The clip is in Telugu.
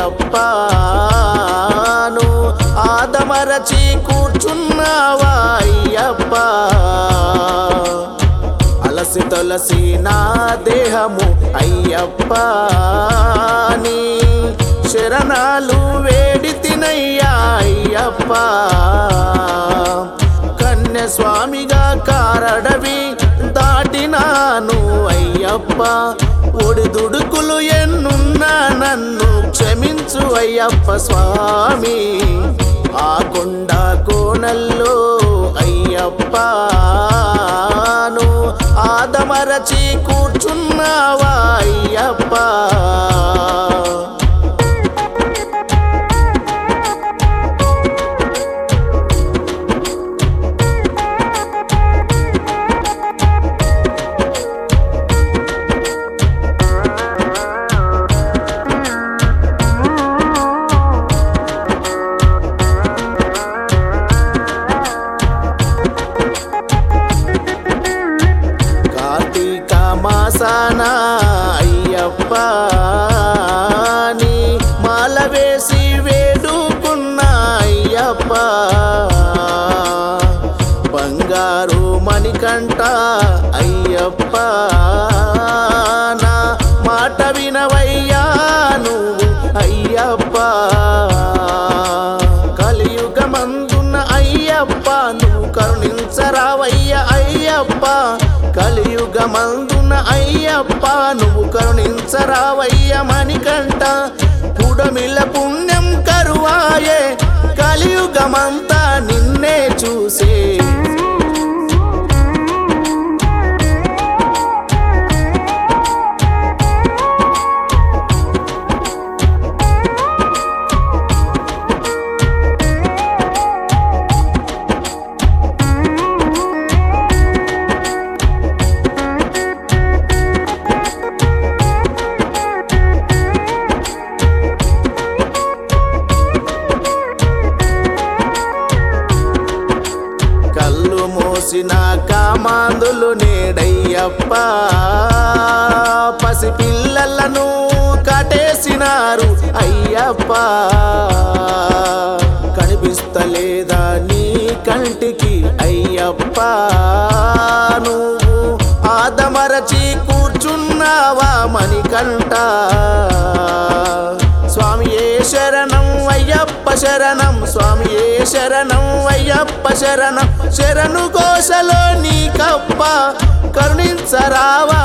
అయ్యప్పను ఆదమరచి కూర్చున్నావా అయ్యప్ప అలసి తొలసి నా దేహము అయ్యప్ప నీ శరణాలు వేడి తినయ్యా అయ్యప్ప కన్య స్వామిగా కారడవి దాటినాను అయ్యప్ప ఒడిదుడుకులు ఎన్నున్నా నన్ను క్షమించు అయ్యప్ప స్వామి ఆ కొండ కోణల్లో అయ్యప్పను ఆదమరచి కూర్చున్నావా అయ్యప్ప కార్తీక మాసాన అయ్యప్ప నీ మాల వేసి వేడుకున్న అయ్యప్ప బంగారు మణికంట అయ్యప్ప నా మాట వినవయ్యా నువ్వు అయ్యప్ప కలియుగమందున్న అయ్యప్ప నువ్వు కరుణించరావయ్య అయ్యప్ప కలియుగమందున్న అయ్యప్ప నువ్వు కరుణించరావయ్య మణికంట పుడమిల పుణ్యం కరువాయే కలియుగమంతా నిన్నే చూసే కళ్ళు మోసిన కామాందులు నేడయ్యప్ప పసిపిల్లలను కటేసినారు అయ్యప్ప కనిపిస్తలేదా నీ కంటికి అయ్యప్ప నువ్వు ఆదమరచి కూర్చున్నావా మణికంట స్వామియే శరణం అయ్యప్ప శరణం స్వామియే శరణం అయ్యప్ప శరణం శరణు కోశలో నీకప్ప కరుణించరావా